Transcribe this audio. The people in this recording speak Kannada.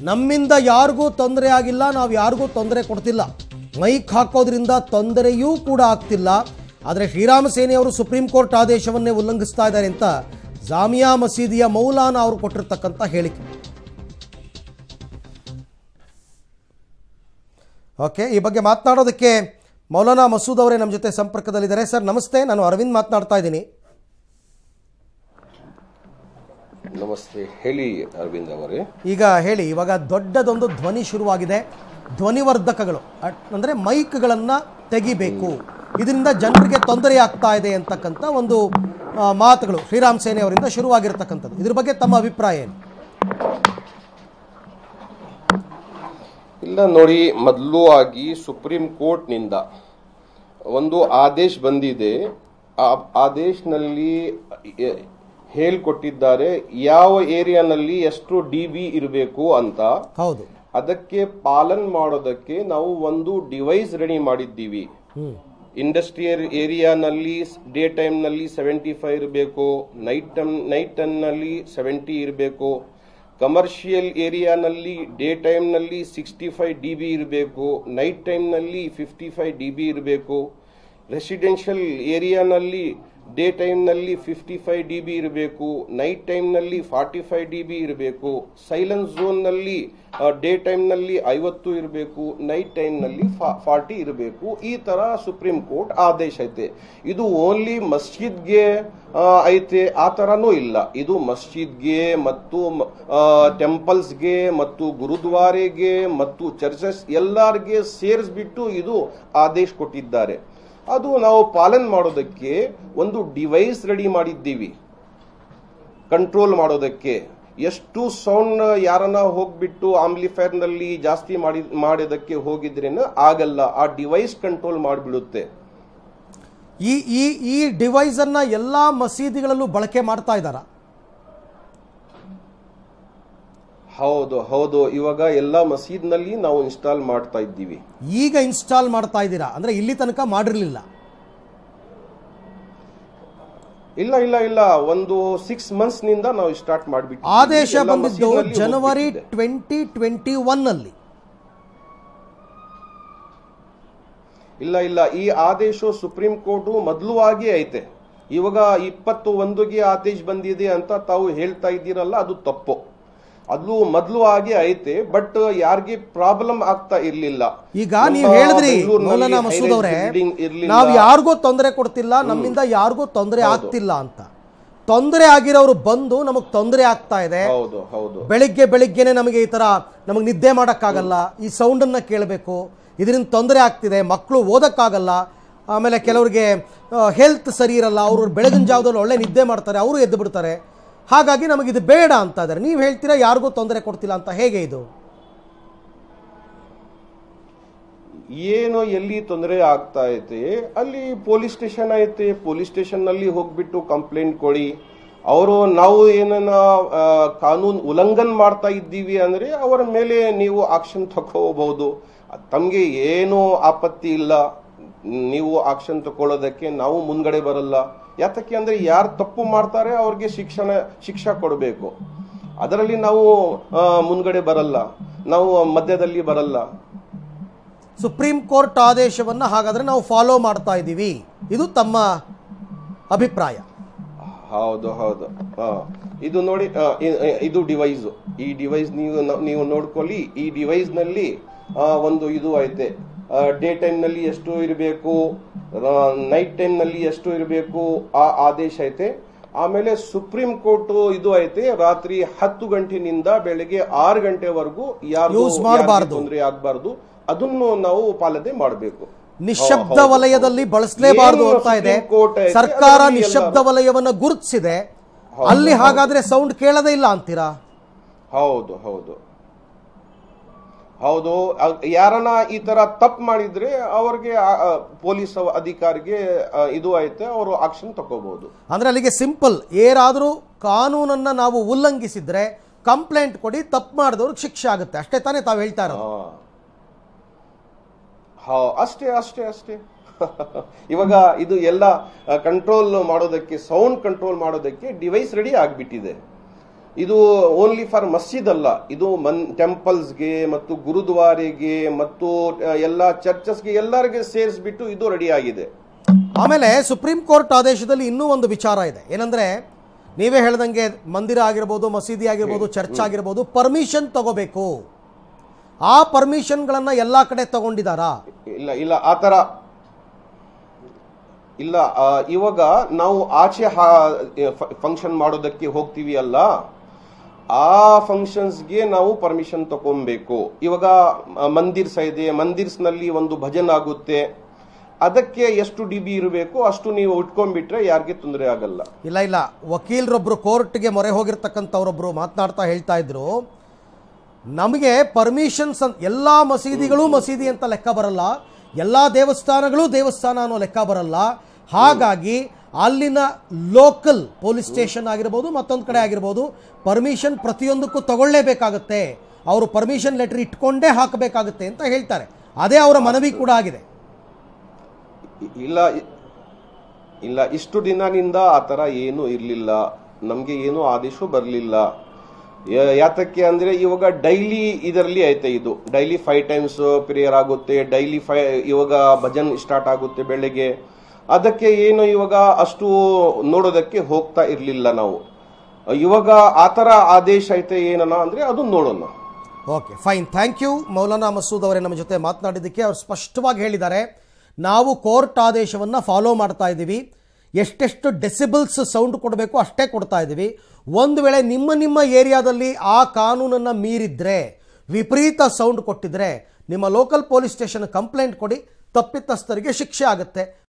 ನಮ್ಮಿಂದ ಯಾರಿಗೂ ತೊಂದರೆ ಆಗಿಲ್ಲ ನಾವು ಯಾರಿಗೂ ತೊಂದರೆ ಕೊಡ್ತಿಲ್ಲ ಮೈಕ್ ಹಾಕೋದ್ರಿಂದ ತೊಂದರೆಯೂ ಕೂಡ ಆಗ್ತಿಲ್ಲ ಆದರೆ ಶ್ರೀರಾಮ ಸೇನೆಯವರು ಸುಪ್ರೀಂ ಕೋರ್ಟ್ ಆದೇಶವನ್ನೇ ಉಲ್ಲಂಘಿಸ್ತಾ ಇದ್ದಾರೆ ಅಂತ ಜಾಮಿಯಾ ಮಸೀದಿಯ ಮೌಲಾನ ಅವರು ಕೊಟ್ಟಿರ್ತಕ್ಕಂಥ ಹೇಳಿಕೆ ಓಕೆ ಈ ಬಗ್ಗೆ ಮಾತನಾಡೋದಕ್ಕೆ ಮೌಲಾನಾ ಮಸೂದ್ ಅವರೇ ನಮ್ಮ ಜೊತೆ ಸಂಪರ್ಕದಲ್ಲಿದ್ದಾರೆ ಸರ್ ನಮಸ್ತೆ ನಾನು ಅರವಿಂದ್ ಮಾತನಾಡ್ತಾ ಇದ್ದೀನಿ ನಮಸ್ತೆ ಹೇಳಿ ಅರವಿಂದ್ ಅವರೇ ಈಗ ಹೇಳಿ ಇವಾಗ ದೊಡ್ಡದೊಂದು ಧ್ವನಿ ಶುರುವಾಗಿದೆ ಧ್ವನಿವರ್ಧಕಗಳು ಅಟ್- ಅಂದ್ರೆ ಮೈಕ್ಗಳನ್ನು ತೆಗಿಬೇಕು ಇದರಿಂದ ಜನರಿಗೆ ತೊಂದರೆ ಆಗ್ತಾ ಇದೆ ಅಂತಕ್ಕಂಥ ಒಂದು ಆ, ಮಾತುಗಳು ಶ್ರೀರಾಮ್ ಸೇನೆ ಅವರಿಂದ ಶುರುವಾಗಿರ್ತಕ್ಕಂಥದ್ದು ಇದ್ರ ಬಗ್ಗೆ ತಮ್ಮ ಅಭಿಪ್ರಾಯ ಏನು ಇಲ್ಲ ನೋಡಿ ಮೊದಲು ಆಗಿ ಸುಪ್ರೀಂ ಕೋರ್ಟ್ನಿಂದ ಒಂದು ಆದೇಶ ಬಂದಿದೆ ಆ ಆದೇಶನಲ್ಲಿ ಎ- ಹೇಳ್ಕೊಟ್ಟಿದ್ದಾರೆ ಯಾವ ಏರಿಯಾನಲ್ಲಿ ಎಷ್ಟು ಡಿ ಬಿ ಇರಬೇಕು ಅಂತ ಹೌದು ಅದಕ್ಕೆ ಪಾಲನ್ ಮಾಡೋದಕ್ಕೆ ನಾವು ಒಂದು ಡಿವೈಸ್ ರೆಡಿ ಮಾಡಿದ್ದೀವಿ ಇಂಡಸ್ಟ್ರಿಯಲ್ ಏರಿಯಾನಲ್ಲಿ ಡೇ ಟೈಮ್ನಲ್ಲಿ ಸೆವೆಂಟಿ ಫೈವ್ ಇರಬೇಕು ನೈಟ್ ಟೈಮ್ ನೈಟ್ ಟೈಮ್ನಲ್ಲಿ ಸೆವೆಂಟಿ ಇರಬೇಕು ಕಮರ್ಷಿಯಲ್ ಏರಿಯಾನಲ್ಲಿ ಡೇ ಟೈಮ್ನಲ್ಲಿ ಸಿಕ್ಸ್ಟಿ ಫೈವ್ ಡಿ ಬಿ ಇರಬೇಕು ನೈಟ್ ಟೈಮ್ನಲ್ಲಿ ಫಿಫ್ಟಿ ಫೈವ್ ಡಿ ಬಿ ಇರಬೇಕು ರೆಸಿಡೆನ್ಷಿಯಲ್ ಏರಿಯಾನಲ್ಲಿ ಡೇ ಟೈಮ್ನಲ್ಲಿ ಫಿಫ್ಟಿ ಫೈವ್ ಡಿ ಬಿ ಇರಬೇಕು ನೈಟ್ ಟೈಮ್ನಲ್ಲಿ ಫಾರ್ಟಿ ಫೈವ್ ಡಿ ಬಿ ಇರಬೇಕು ಸೈಲೆನ್ಸ್ ಝೋನ್ನಲ್ಲಿ ಡೇ ಟೈಮ್ನಲ್ಲಿ ಐವತ್ತು ಇರಬೇಕು ನೈಟ್ ಟೈಮ್ನಲ್ಲಿ ಫಾರ್ಟಿ ಇರಬೇಕು ಈ ತರ ಸುಪ್ರೀಂ ಕೋರ್ಟ್ ಆದೇಶ ಐತೆ ಇದು ಓನ್ಲಿ ಮಸ್ಜಿದ್ಗೆ ಆ, ಐತೆ ಆ ತರನೂ ಇಲ್ಲ ಇದು ಮಸ್ಜಿದ್ಗೆ ಮತ್ತು ಟೆಂಪಲ್ಸ್ಗೆ ಮತ್ತು ಗುರುದ್ವಾರೆಗೆ ಮತ್ತು ಚರ್ಚಸ್ ಎಲ್ಲರಿಗೆ ಸೇರಿಸ್ಬಿಟ್ಟು ಇದು ಆದೇಶ ಕೊಟ್ಟಿದ್ದಾರೆ ಅದು ನಾವು ಪಾಲನ್ ಮಾಡೋದಕ್ಕೆ ಒಂದು ಡಿವೈಸ್ ರೆಡಿ ಮಾಡಿದ್ದೀವಿ ಕಂಟ್ರೋಲ್ ಮಾಡೋದಕ್ಕೆ ಎಷ್ಟು ಸೌಂಡ್ ಯಾರನ್ನ ಹೋಗ್ಬಿಟ್ಟು ಆಂಬ್ಲಿಫೈರ್ ನಲ್ಲಿ ಜಾಸ್ತಿ ಮಾಡಿ ಮಾಡೋದಕ್ಕೆ ಹೋಗಿದ್ರೇನು ಆಗಲ್ಲ ಆ ಡಿವೈಸ್ ಕಂಟ್ರೋಲ್ ಮಾಡಿಬಿಡುತ್ತೆ ಈ ಈ ಈ ಡಿವೈಸ್ ಅನ್ನ ಎಲ್ಲಾ ಮಸೀದಿಗಳಲ್ಲೂ ಬಳಕೆ ಮಾಡ್ತಾ ಇದ್ದಾರಾ ಹೌದು ಹೌದು ಇವಾಗ ಎಲ್ಲ ಮಸೀದ್ನಲ್ಲಿ ನಾವು ಇನ್ಸ್ಟಾಲ್ ಮಾಡ್ತಾ ಇದ್ದೀವಿ ಈಗ ಇನ್ಸ್ಟಾಲ್ ಮಾಡ್ತಾ ಇದ್ದೀರಾ ಅಂದ್ರೆ ಇಲ್ಲಿ ತನಕ ಮಾಡಿರ್ಲಿಲ್ಲ ಇಲ್ಲ ಇಲ್ಲ ಇಲ್ಲ ಒಂದು ಸಿಕ್ಸ್ ಮಂತ್ಸ್ ನಿಂದ ನಾವು ಸ್ಟಾರ್ಟ್ ಮಾಡಿಬಿಟ್ಟು ಆದೇಶ ಬಂದಿದ್ದು ಜನವರಿ ಟ್ವೆಂಟಿ ಟ್ವೆಂಟಿ ಒನ್ ಅಲ್ಲಿ ಇಲ್ಲ ಇಲ್ಲ ಈ ಆದೇಶ ಸುಪ್ರೀಂ ಕೋರ್ಟ್ ಮೊದಲು ಆಗಿ ಐತೆ ಇವಾಗ ಇಪ್ಪತ್ತು ಒಂದುಗೆ ಆದೇಶ ಬಂದಿದೆ ಅಂತ ತಾವು ಹೇಳ್ತಾ ಇದ್ದೀರಲ್ಲ ಅದು ತಪ್ಪು ಅದು ಮೊದಲು ಆಗಿ ಐತೆ ಬಟ್ ಯಾರಿಗೆ ಪ್ರಾಬ್ಲಮ್ ಆಗ್ತಾ ಇರ್ಲಿಲ್ಲ ಈಗ ನಮ್ಮ ನೀವು ಹೇಳಿದ್ರಿ ಬೆಂಗಳೂರಿನಲ್ಲಿ ಮೌಲಾನಾ high ಮಸೂದ್ rise ಅವರೇ building ಇರ್ಲಿಲ್ಲ. ನಾವು ಯಾರಿಗೂ ತೊಂದರೆ ಕೊಡ್ತಿಲ್ಲ ನಮ್ಮಿಂದ ಯಾರಿಗೂ ತೊಂದರೆ ಆಗ್ತಿಲ್ಲ ಅಂತ ತೊಂದರೆ ಆಗಿರೋರು ಬಂದು ನಮಗೆ ತೊಂದರೆ ಆಗ್ತಾ ಇದೆ ಹೌದು ಹೌದು ಬೆಳಿಗ್ಗೆ ಬೆಳಿಗ್ಗೆನೆ ನಮಗೆ ಈ ತರ ನಮಗೆ ನಿದ್ದೆ ಮಾಡೋಕ್ಕಾಗಲ್ಲ ಈ ಸೌಂಡನ್ನು ಕೇಳಬೇಕು ಇದರಿಂದ ತೊಂದರೆ ಆಗ್ತಿದೆ ಮಕ್ಕಳು ಓದಕ್ಕಾಗಲ್ಲ ಆಮೇಲೆ ಕೆಲವರಿಗೆ ಹೆಲ್ತ್ ಸರಿ ಇರಲ್ಲ ಅವರು ಬೆಳಗಿನ ಜಾವದಲ್ಲಿ ಒಳ್ಳೆ ನಿದ್ದೆ ಮಾಡ್ತಾರೆ ಅವರು ಎದ್ದು ಬಿಡ್ತಾರೆ ಹಾಗಾಗಿ ನಮಗೆ ಇದು ಬೇಡ ಅಂತ ಇದ್ದಾರೆ ನೀವು ಹೇಳ್ತೀರಾ ಯಾರಿಗೂ ತೊಂದರೆ ಕೊಡ್ತಿಲ್ಲ ಅಂತ ಹೇಗೆ ಇದು ಏನು ಎಲ್ಲಿ ತೊಂದರೆ ಆಗ್ತಾ ಐತೆ ಅಲ್ಲಿ ಪೊಲೀಸ್ ಸ್ಟೇಷನ್ ಐತೆ ಪೊಲೀಸ್ ಸ್ಟೇಷನ್ ನಲ್ಲಿ ಹೋಗ್ಬಿಟ್ಟು ಕಂಪ್ಲೇಂಟ್ ಕೊಡಿ ಅವರು ನಾವು ಏನನ್ನ ಆ, ಕಾನೂನು ಉಲ್ಲಂಘನ್ ಮಾಡ್ತಾ ಇದ್ದೀವಿ ಅಂದ್ರೆ ಅವರ ಮೇಲೆ ನೀವು ಆಕ್ಷನ್ ತಗೋಬಹುದು ತಮಗೆ ಏನು ಆಪತ್ತಿ ಇಲ್ಲ ನೀವು ಆಕ್ಷನ್ ತಗೊಳ್ಳೋದಕ್ಕೆ ನಾವು ಮುಂದ್ಗಡೆ ಬರಲ್ಲ ಯಾತಕ್ಕೆ ಅಂದ್ರೆ ಯಾರು ತಪ್ಪು ಮಾಡ್ತಾರೆ ಅವ್ರಿಗೆ ಶಿಕ್ಷಣ ಶಿಕ್ಷಾ ಕೊಡಬೇಕು ಅದರಲ್ಲಿ ನಾವು ಆ, ಮುಂದ್ಗಡೆ ಬರಲ್ಲ ನಾವು ಮಧ್ಯದಲ್ಲಿ ಬರಲ್ಲ ಸುಪ್ರೀಂ ಕೋರ್ಟ್ ಆದೇಶವನ್ನು ಹಾಗಾದ್ರೆ ನಾವು ಫಾಲೋ ಮಾಡ್ತಾ ಇದ್ದೀವಿ ಇದು ತಮ್ಮ ಅಭಿಪ್ರಾಯ ಹೌದು ಹೌದು ಆ, ಇದು ನೋಡಿ ಆ, ಇ- ಇ- ಇದು ಡಿವೈಸ್ ಈ ಡಿವೈಸ್ ನೀವು ನ- ನೀವು ನೋಡ್ಕೊಳ್ಳಿ ಈ ಡಿವೈಸ್ ನಲ್ಲಿ ಆ, ಒಂದು ಇದು ಐತೆ ಡೇ ಟೈಮ್ ನಲ್ಲಿ ಎಷ್ಟು ಇರಬೇಕು ನೈಟ್ ಟೈಮ್ ನಲ್ಲಿ ಎಷ್ಟು ಇರಬೇಕು ಆ ಆದೇಶ ಐತೆ ಆಮೇಲೆ ಸುಪ್ರೀಂ ಕೋರ್ಟ್ ಇದು ಐತೆ ರಾತ್ರಿ ಹತ್ತು ಗಂಟೆನಿಂದ ಬೆಳಗ್ಗೆ ಆರು ಗಂಟೆವರೆಗೂ ಯಾರು Use ಮಾಡ್ಬಾರ್ದು. ತೊಂದರೆ ಆಗ್ಬಾರ್ದು ಅದನ್ನು ನಾವು ಪಾಲನೆ ಮಾಡಬೇಕು ನಿಶಬ್ದ ವಲಯದಲ್ಲಿ ಬಳಸಲೇಬಾರದು ಏನು ಅಂತ ಇದೆ ಸುಪ್ರೀಂ ಕೋರ್ಟ್ ಐತೆ, ಸರ್ಕಾರ ಅದರಲ್ಲಿ ನಿಶಬ್ದ ಎಲ್ಲ- ವಲಯವನ್ನ ಗುರುತಿಸಿದೆ ಹೌದು, ಅಲ್ಲಿ ಹೌದು. ಹಾಗಾದ್ರೆ ಸೌಂಡ್ ಕೇಳದೇ ಇಲ್ಲ ಅಂತೀರಾ ಹೌದು ಹೌದು ಹೌದು ಅ- ಯಾರನ್ನ ಈ ತರ ತಪ್ಪು ಮಾಡಿದ್ರೆ ಅವ್ರಿಗೆ ಆ- ಆ, ಪೊಲೀಸ್ ಅವ- ಅಧಿಕಾರಿಗೆ ಆ, ಇದು ಐತೆ ಅವರು ಆಕ್ಷನ್ ತಗೋಬಹುದು ಅಂದ್ರೆ ಅಲ್ಲಿಗೆ ಸಿಂಪಲ್ ಏನಾದರೂ ಕಾನೂನನ್ನ ನಾವು ಉಲ್ಲಂಘಿಸಿದ್ರೆ ಕಂಪ್ಲೇಂಟ್ ಕೊಡಿ ತಪ್ಪು ಮಾಡಿದವ್ರಿಗೆ ಶಿಕ್ಷೆ ಆಗುತ್ತೆ ಅಷ್ಟೇ ತಾನೇ ತಾವು ಹೇಳ್ತಾ ಇರೋದು ಹಾ ಅಷ್ಟೇ ಅಷ್ಟೇ ಅಷ್ಟೇ ಇವಾಗ ಇದು ಎಲ್ಲ ಕಂಟ್ರೋಲ್ ಮಾಡೋದಕ್ಕೆ ಸೌಂಡ್ ಕಂಟ್ರೋಲ್ ಮಾಡೋದಕ್ಕೆ ಡಿವೈಸ್ ರೆಡಿ ಆಗಿಬಿಟ್ಟಿದೆ ಇದು ಓನ್ಲಿ ಫಾರ್ ಮಸ್ಜಿದ್ ಅಲ್ಲ ಇದು ಮನ್ ಟೆಂಪಲ್ಸ್ಗೆ ಮತ್ತು ಗುರುದ್ವಾರೆಗೆ ಮತ್ತು ಆ, ಎಲ್ಲಾ ಚರ್ಚಸ್ಗೆ ಎಲ್ಲರಿಗೆ ಸೇರಿಸ್ಬಿಟ್ಟು ಇದು ರೆಡಿ ಆಗಿದೆ ಆಮೇಲೆ ಸುಪ್ರೀಂ ಕೋರ್ಟ್ ಆದೇಶದಲ್ಲಿ ಇನ್ನೂ ಒಂದು ವಿಚಾರ ಇದೆ ಏನಂದ್ರೆ ನೀವೇ ಹೇಳ್ದಂಗೆ ಮಂದಿರ ಆಗಿರ್ಬೋದು ಮಸೀದಿ ಆಗಿರ್ಬೋದು ಚರ್ಚ್ ಆಗಿರ್ಬೋದು ಪರ್ಮಿಷನ್ ತಗೋಬೇಕು ಆ ಪರ್ಮಿಷನ್ಗಳನ್ನ ಎಲ್ಲಾ ಕಡೆ ತಗೊಂಡಿದ್ದಾರಾ ಇಲ್ಲ ಇಲ್ಲ ಆ ತರ ಇಲ್ಲ ಆ, ಇವಾಗ ನಾವು ಆಚೆ ಫಂಕ್ಷನ್ ಮಾಡೋದಕ್ಕೆ ಹೋಗ್ತೀವಿ ಅಲ್ಲ ಆ ಫಂಕ್ಷನ್ಸ್ಗೆ ನಾವು ಪರ್ಮಿಷನ್ ತಗೊಬೇಕು ಇವಾಗ ಮ- ಮಂದಿರ್ಸ್ ಇದೆ ಮಂದಿರ್ಸ್ ನಲ್ಲಿ ಒಂದು ಭಜನ್ ಆಗುತ್ತೆ ಅದಕ್ಕೆ ಎಷ್ಟು ಡಿ ಬಿ ಇರಬೇಕು ಅಷ್ಟು ನೀವು ಉಟ್ಕೊಂಡ್ಬಿಟ್ರೆ ಯಾರಿಗೆ ತೊಂದರೆ ಆಗಲ್ಲ ಇಲ್ಲ ಇಲ್ಲ ವಕೀಲರೊಬ್ರು ಕೋರ್ಟ್ಗೆ ಮೊರೆ ಹೋಗಿರ್ತಕ್ಕಂಥವ್ರೊಬ್ರು ಮಾತನಾಡ್ತಾ ಹೇಳ್ತಾ ಇದ್ರು ನಮಗೆ ಪರ್ಮಿಷನ್ಸ್ ಎಲ್ಲ ಮಸೀದಿಗಳು ಮಸೀದಿ ಅಂತ ಲೆಕ್ಕ ಬರಲ್ಲ ಎಲ್ಲ ದೇವಸ್ಥಾನಗಳು ದೇವಸ್ಥಾನ ಅನ್ನೋ ಲೆಕ್ಕ ಬರಲ್ಲ ಹಾಗಾಗಿ ಅಲ್ಲಿನ ಲೋಕಲ್ ಪೊಲೀಸ್ ಸ್ಟೇಷನ್ ಆಗಿರ್ಬೋದು ಮತ್ತೊಂದು ಕಡೆ ಆಗಿರ್ಬೋದು ಪರ್ಮಿಷನ್ ಪ್ರತಿಯೊಂದಕ್ಕೂ ತಗೊಳ್ಳೇಬೇಕಾಗುತ್ತೆ ಅವರು ಪರ್ಮಿಷನ್ ಲೆಟರ್ ಇಟ್ಕೊಂಡೇ ಹಾಕಬೇಕಾಗುತ್ತೆ ಅಂತ ಹೇಳ್ತಾರೆ ಅದೇ ಅವರ ಮನವಿ ಕೂಡ ಆಗಿದೆ ಇ- ಇಲ್ಲ ಇ- ಇಲ್ಲ ಇಷ್ಟು ದಿನದಿಂದ ಆ ತರ ಏನು ಇರ್ಲಿಲ್ಲ ನಮ್ಗೆ ಏನು ಆದೇಶ ಬರಲಿಲ್ಲ ಯಾತಕ್ಕೆ ಅಂದ್ರೆ ಇವಾಗ ಡೈಲಿ ಇದರಲ್ಲಿ ಐತೆ ಇದು ಡೈಲಿ ಫೈವ್ ಟೈಮ್ಸ್ ಪ್ರೇಯರ್ ಆಗುತ್ತೆ ಡೈಲಿ ಫೈ ಇವಾಗ ಭಜನ್ ಸ್ಟಾರ್ಟ್ ಆಗುತ್ತೆ ಬೆಳಗ್ಗೆ ಅದಕ್ಕೆ ಏನು ಇವಾಗ ಅಷ್ಟು ನೋಡೋದಕ್ಕೆ ಹೋಗ್ತಾ ಇರ್ಲಿಲ್ಲ ನಾವು ಇವಾಗ ಆತರ ಆದೇಶ ಐತೆ ಏನನ ಅಂದ್ರೆ ಅದು ನೋಡೋಣ okay fine thank you Maulana Masood ಅವರೇ ನಮ್ಮ ಜೊತೆ ಮಾತನಾಡಿದ್ದಕ್ಕೆ ಅವರು ಸ್ಪಷ್ಟವಾಗಿ ಹೇಳಿದ್ದಾರೆ ನಾವು ಕೋರ್ಟ್ ಆದೇಶವನ್ನು ಫಾಲೋ ಮಾಡ್ತಾ ಇದ್ದೀವಿ ಎಷ್ಟೆಷ್ಟು ಡೆಸಿಬಲ್ಸ್ ಸೌಂಡ್ ಕೊಡಬೇಕು ಅಷ್ಟೇ ಕೊಡ್ತಾ ಇದ್ದೀವಿ ಒಂದು ವೇಳೆ ನಿಮ್ಮ ನಿಮ್ಮ ಏರಿಯಾದಲ್ಲಿ ಆ ಕಾನೂನನ್ನು ಮೀರಿದ್ರೆ ವಿಪರೀತ ಸೌಂಡ್ ಕೊಟ್ಟಿದ್ರೆ ನಿಮ್ಮ ಲೋಕಲ್ ಪೊಲೀಸ್ ಸ್ಟೇಷನ್ ಕಂಪ್ಲೇಂಟ್ ಕೊಡಿ ತಪ್ಪಿತಸ್ಥರಿಗೆ ಶಿಕ್ಷೆ ಆಗುತ್ತೆ